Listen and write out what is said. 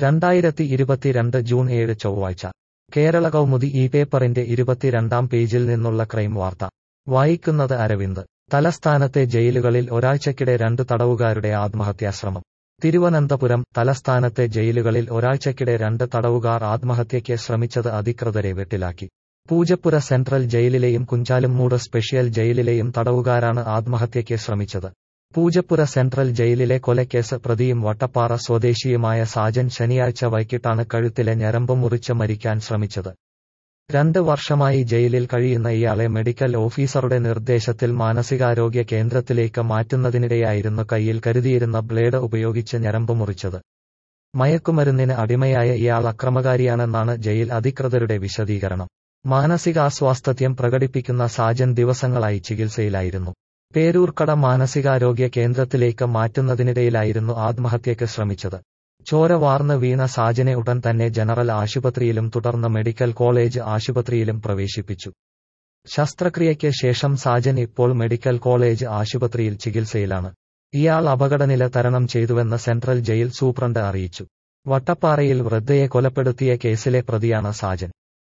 രണ്ടായിരത്തി ഇരുപത്തിരണ്ട് ജൂൺ ഏഴ് ചൊവ്വാഴ്ച കേരള കൗമുദി ഈ പേപ്പറിന്റെ ഇരുപത്തിരണ്ടാം പേജിൽ നിന്നുള്ള ക്രൈം വാർത്ത വായിക്കുന്നത് അരവിന്ദ് തലസ്ഥാനത്തെ ജയിലുകളിൽ ഒരാഴ്ചക്കിടെ രണ്ട് തടവുകാരുടെ ആത്മഹത്യാശ്രമം തിരുവനന്തപുരം തലസ്ഥാനത്തെ ജയിലുകളിൽ ഒരാഴ്ചക്കിടെ രണ്ട് തടവുകാർ ആത്മഹത്യയ്ക്ക് ശ്രമിച്ചത് അധികൃതരെ വെട്ടിലാക്കി പൂജപ്പുര സെൻട്രൽ ജയിലിലെയും കുഞ്ചാലുംമൂട് സ്പെഷ്യൽ ജയിലിലെയും തടവുകാരാണ് ആത്മഹത്യയ്ക്ക് ശ്രമിച്ചത് പൂജപ്പുര സെൻട്രൽ ജയിലിലെ കൊലക്കേസ് പ്രതിയും വട്ടപ്പാറ സ്വദേശിയുമായ സാജൻ ശനിയാഴ്ച വൈകിട്ടാണ് കഴുത്തിലെ ഞരമ്പ് മുറിച്ച് മരിക്കാൻ ശ്രമിച്ചത് രണ്ട് വർഷമായി ജയിലിൽ കഴിയുന്ന ഇയാളെ മെഡിക്കൽ ഓഫീസറുടെ നിർദ്ദേശത്തിൽ മാനസികാരോഗ്യ കേന്ദ്രത്തിലേക്ക് മാറ്റുന്നതിനിടെയായിരുന്നു കയ്യിൽ കരുതിയിരുന്ന ബ്ലേഡ് ഉപയോഗിച്ച് ഞരമ്പ് മുറിച്ചത് മയക്കുമരുന്നിന് അടിമയായ ഇയാൾ അക്രമകാരിയാണെന്നാണ് ജയിൽ അധികൃതരുടെ വിശദീകരണം മാനസികാസ്വാസ്ഥ്യം പ്രകടിപ്പിക്കുന്ന സാജൻ ദിവസങ്ങളായി ചികിത്സയിലായിരുന്നു പേരൂർക്കട മാനസികാരോഗ്യ കേന്ദ്രത്തിലേക്ക് മാറ്റുന്നതിനിടയിലായിരുന്നു ആത്മഹത്യയ്ക്ക് ശ്രമിച്ചത് ചോര വാർന്ന് വീണ സാജനെ ഉടൻ തന്നെ ജനറൽ ആശുപത്രിയിലും തുടർന്ന് മെഡിക്കൽ കോളേജ് ആശുപത്രിയിലും പ്രവേശിപ്പിച്ചു ശസ്ത്രക്രിയയ്ക്ക് ശേഷം സാജൻ ഇപ്പോൾ മെഡിക്കൽ കോളേജ് ആശുപത്രിയിൽ ചികിത്സയിലാണ് ഇയാൾ അപകടനില തരണം ചെയ്തുവെന്ന് സെൻട്രൽ ജയിൽ സൂപ്രണ്ട് അറിയിച്ചു വട്ടപ്പാറയിൽ വൃദ്ധയെ കൊലപ്പെടുത്തിയ കേസിലെ പ്രതിയാണ് സാജൻ